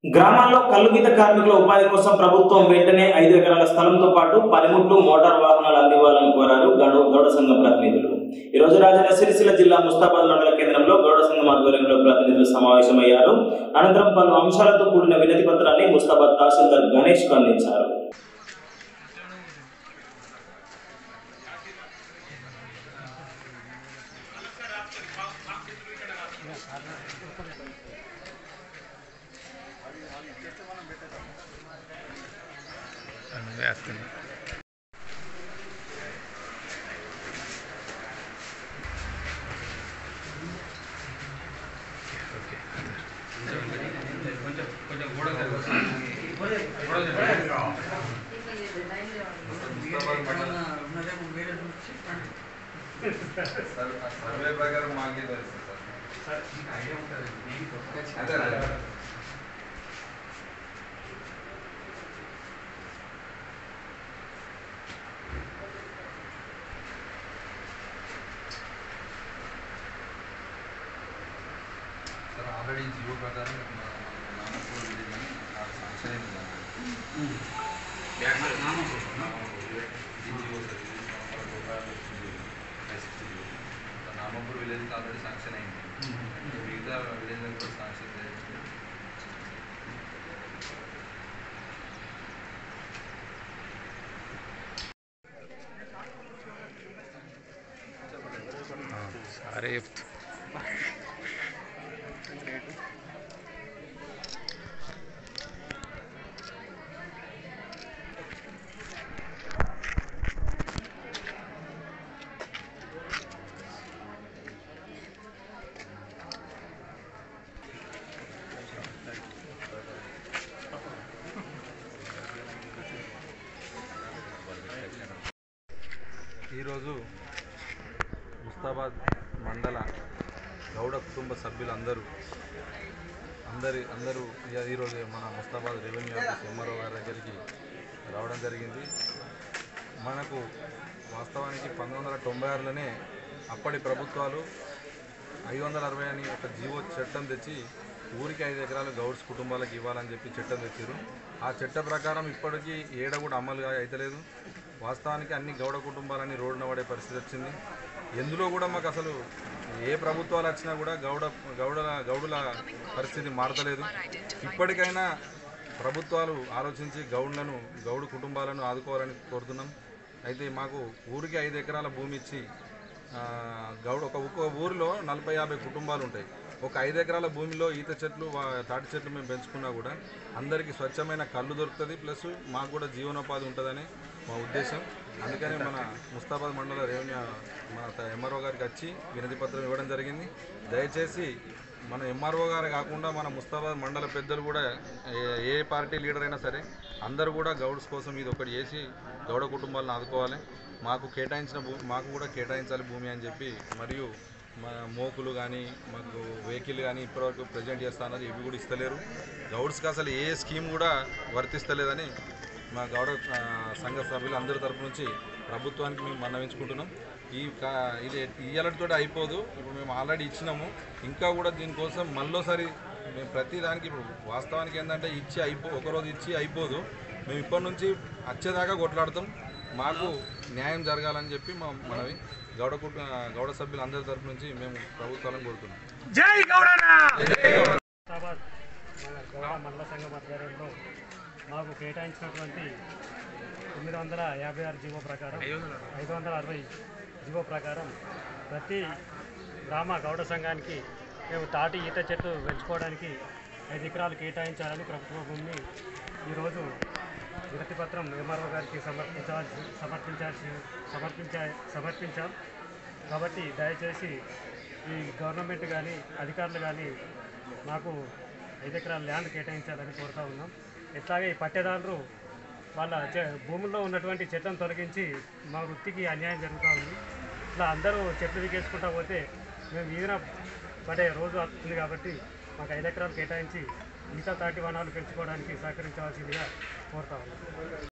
గ్రామాల్లో కల్లుగీత కార్మికుల ఉపాధి కోసం ప్రభుత్వం వెంటనే ఐదు ఎకరాల స్థలంతో పాటు పనిముట్లు మోటార్ వాహనాలు అందివ్వాలని కోరారు గౌడ గౌడ సంఘం ప్రతినిధులు ఈ రోజు రాజన్న సిరిసిల్ల జిల్లా ముస్తాబాద్ మండల కేంద్రంలో గౌడ సంఘం ఆధ్వర్యంలో ప్రతినిధులు సమావేశమయ్యారు అనంతరం పలు అంశాలతో కూడిన వినతి పత్రాన్ని ముస్తాబాద్ తహసీల్దార్ గణేష్ కు అందించారు వేస్తుంది ఓకే సర్వే ప్రకారం మాకే తెలుసు సార్ అదే అదే సార్ ఆల్రెడీ జియో ప్రకారం మా నామపూర్ విలేజ్ అని ఆ శాంక్షన్ అయింది కదా. ఈ జియో సార్ ఇది సంవత్సరాల రూపాయలు వచ్చింది నెక్స్ట్ జియో సార్ నామపూర్ విలేజ్కి ఆల్రెడీ శాంక్షన్ అయింది మిగతా విలేజ్ కూడా శాంక్షన్ చేయాలి సరే చెప్తా ఈరోజు ముస్తాబాద్ మండల గౌడ కుటుంబ సభ్యులందరూ అందరి అందరూ ఇయ- ఈరోజు మన ముస్తాబాద్ రెవెన్యూ ఆఫీస్ ఎంఆర్ఓ గారి దగ్గరికి రావడం జరిగింది మనకు వాస్తవానికి పంతొమ్మిది వందల తొంభై ఆరులోనే అప్పటి ప్రభుత్వాలు ఐదు వందల అరవై అని ఒక జీవో చట్టం తెచ్చి ఊరికి ఐదు ఎకరాలు గౌడ్స్ కుటుంబాలకు ఇవ్వాలని చెప్పి చట్టం తెచ్చారు ఆ చట్ట ప్రకారం ఇప్పటికీ ఏడ కూడా అమలు అయితలేదు వాస్తవానికి అన్ని గౌడ కుటుంబాలని రోడ్డున పడే పరిస్థితి వచ్చింది ఎందులో కూడా మాకు అసలు ఏ ప్రభుత్వాలు వచ్చినా కూడా గౌడ గౌడల గౌడుల పరిస్థితి మారతలేదు ఇప్పటికైనా ప్రభుత్వాలు ఆలోచించి గౌడ్లను గౌడు కుటుంబాలను ఆదుకోవాలని కోరుతున్నాం అయితే మాకు ఊరికి ఐదు ఎకరాల భూమి ఇచ్చి ఆ, గౌడ ఒక ఒక్క ఊరిలో నలభై యాభై కుటుంబాలు ఉంటాయి ఒక ఐదు ఎకరాల భూమిలో ఈత చెట్లు వా- తాటి చెట్లు మేము పెంచుకున్నా కూడా అందరికీ స్వచ్ఛమైన కళ్ళు దొరుకుతుంది ప్లస్ మాకు కూడా జీవనోపాధి ఉంటుందని మా ఉద్దేశం అందుకని మన ముస్తాబాద్ మండల రెవెన్యూ మన ఎంఆర్ఓ గారికి వచ్చి వినతి పత్రం ఇవ్వడం జరిగింది దయచేసి మన ఎంఆర్ఓ గారు కాకుండా మన ముస్తాబాద్ మండల పెద్దలు కూడా ఏ- ఏ పార్టీ లీడర్ అయినా సరే అందరూ కూడా గౌడ్స్ కోసం ఇది ఒకటి చేసి గౌడ కుటుంబాలను ఆదుకోవాలి మాకు కేటాయించిన భూ మాకు కూడా కేటాయించాలి భూమి అని చెప్పి మరియు మా మోకులు కానీ మాకు వెహికల్ కానీ ఇప్పటివరకు ప్రజెంట్ చేస్తా అన్నది ఇవి కూడా ఇస్తలేరు గౌడ్స్కి అసలు ఏ స్కీమ్ కూడా వర్తిస్తలేదని మా గౌడ ఆ, సంఘ సభ్యులు అందరి తరపు నుంచి ప్రభుత్వానికి మేము మన్నవించుకుంటున్నాం ఈ కా ఇది ఇయ్యాలతో అయిపోదు ఇప్పుడు మేము ఆల్రెడీ ఇచ్చినాము ఇంకా కూడా దీనికోసం మళ్ళోసారి మేము ప్రతి దానికి ఇప్పుడు వాస్తవానికి ఏంటంటే ఇచ్చి అయిపో ఒకరోజు ఇచ్చి అయిపోదు మేము ఇప్పటి నుంచి వచ్చేదాకా కొట్లాడతాం మాకు న్యాయం జరగాలని చెప్పి మా మనవి గౌడ కుట గౌడ సభ్యులు అందరి తరపు నుంచి మేము ప్రభుత్వాలను కోరుతున్నాం హైదరాబాద్ మన గౌడ మండల సంఘం ఆధ్వర్యంలో మాకు కేటాయించినటువంటి తొమ్మిది వందల యాభై ఆరు జీవో ప్రకారం ఐదు వందల అరవై జీవో ప్రకారం ప్రతి గ్రామ గౌడ సంఘానికి మేము తాటి ఈత చెట్లు పెంచుకోవడానికి ఐదు ఎకరాలు కేటాయించాలని ప్రభుత్వ భూమిని ఈరోజు వినతి పత్రం ఎంఆర్ఓ గారికి సమర్పించాల్సి సమర్పించాల్సి సమర్పించా సమర్పించాం కాబట్టి దయచేసి ఈ గవర్నమెంట్ కానీ అధికారులు కానీ మాకు ఐదు ఎకరాల ల్యాండ్ కేటాయించాలని కోరుతా ఉన్నాం ఇట్లాగే ఈ పట్టేదారులు వాళ్ళ చె- భూముల్లో ఉన్నటువంటి చెట్లను తొలగించి మా వృత్తికి అన్యాయం జరుగుతూ ఉంది ఇట్లా అందరూ చెట్లు వికేసుకుంటా పోతే మేము వీధిన పడే రోజు వస్తుంది కాబట్టి మాకు ఐదు ఎకరాలు కేటాయించి మిగతా తాటి వనాలు పెంచుకోవడానికి సహకరించవలసిందిగా కోరుతా ఉన్నాం